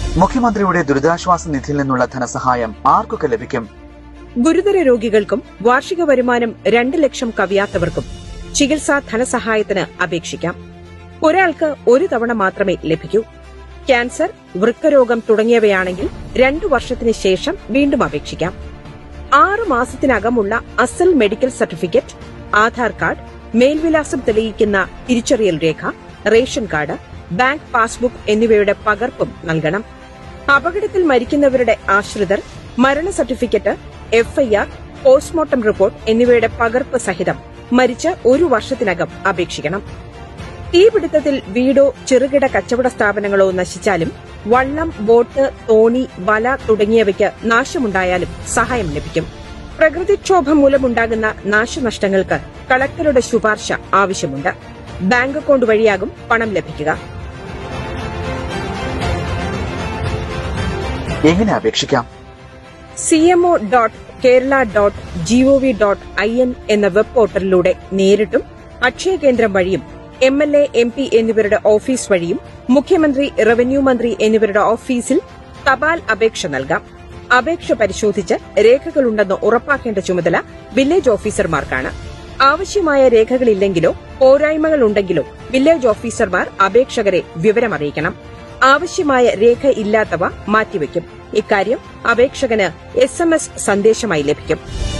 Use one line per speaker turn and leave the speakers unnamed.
മുഖ്യമന്ത്രിയുടെ ദുരിതാശ്വാസ നിധിയിൽ നിന്നുള്ള ധനസഹായം ആർക്കൊക്കെ ലഭിക്കും
ഗുരുതര രോഗികൾക്കും വാർഷിക വരുമാനം രണ്ട് ലക്ഷം കവിയാത്തവർക്കും ചികിത്സാ ധനസഹായത്തിന് അപേക്ഷിക്കാം ഒരാൾക്ക് ഒരു തവണ മാത്രമേ ലഭിക്കൂ ക്യാൻസർ വൃക്കരോഗം തുടങ്ങിയവയാണെങ്കിൽ രണ്ടു വർഷത്തിന് ശേഷം വീണ്ടും അപേക്ഷിക്കാം ആറു മാസത്തിനകമുള്ള അസൽ മെഡിക്കൽ സർട്ടിഫിക്കറ്റ് ആധാർ കാർഡ് മേൽവിലാസം തെളിയിക്കുന്ന തിരിച്ചറിയൽ രേഖ റേഷൻ കാർഡ് ബാങ്ക് പാസ്ബുക്ക് എന്നിവയുടെ പകർപ്പും നൽകണം അപകടത്തിൽ മരിക്കുന്നവരുടെ ആശ്രിതർ മരണ സർട്ടിഫിക്കറ്റ് എഫ്ഐആർ പോസ്റ്റ്മോർട്ടം റിപ്പോർട്ട് എന്നിവയുടെ പകർപ്പ് സഹിതം മരിച്ച ഒരു വർഷത്തിനകം അപേക്ഷിക്കണം തീപിടുത്തത്തിൽ വീടോ ചെറുകിട കച്ചവട സ്ഥാപനങ്ങളോ നശിച്ചാലും വള്ളം ബോട്ട് തോണി വല തുടങ്ങിയവയ്ക്ക് നാശമുണ്ടായാലും സഹായം ലഭിക്കും പ്രകൃതിക്ഷോഭം മൂലമുണ്ടാകുന്ന നാശനഷ്ടങ്ങൾക്ക് കളക്ടറുടെ ശുപാർശ ആവശ്യമുണ്ട് ബാങ്ക് അക്കൌണ്ട് വഴിയാകും പണം ലഭിക്കുക
എങ്ങനെ അപേക്ഷിക്കാം
CMO dot Kerala dot GOV dot I N എന്ന വെബ് പോർട്ടലിലൂടെ നേരിട്ടും അക്ഷയ കേന്ദ്രം വഴിയും M L A M P എന്നിവരുടെ ഓഫീസ് വഴിയും മുഖ്യമന്ത്രി റവന്യൂ മന്ത്രി എന്നിവരുടെ ഓഫീസിൽ തപാൽ അപേക്ഷ നൽകാം അപേക്ഷ പരിശോധിച്ച് രേഖകളുണ്ടെന്ന് ഉറപ്പാക്കേണ്ട ചുമതല വില്ലേജ് ഓഫീസർമാർക്കാണ് ആവശ്യമായ രേഖകളില്ലെങ്കിലോ പോരായ്മകളുണ്ടെങ്കിലോ വില്ലേജ് ഓഫീസർമാർ അപേക്ഷകരെ വിവരമറിയിക്കണം ആവശ്യമായ രേഖ ഇല്ലാത്തവ മാറ്റിവെക്കും ഇക്കാര്യം അപേക്ഷകന് എസ് എം എസ് സന്ദേശമായി ലഭിക്കും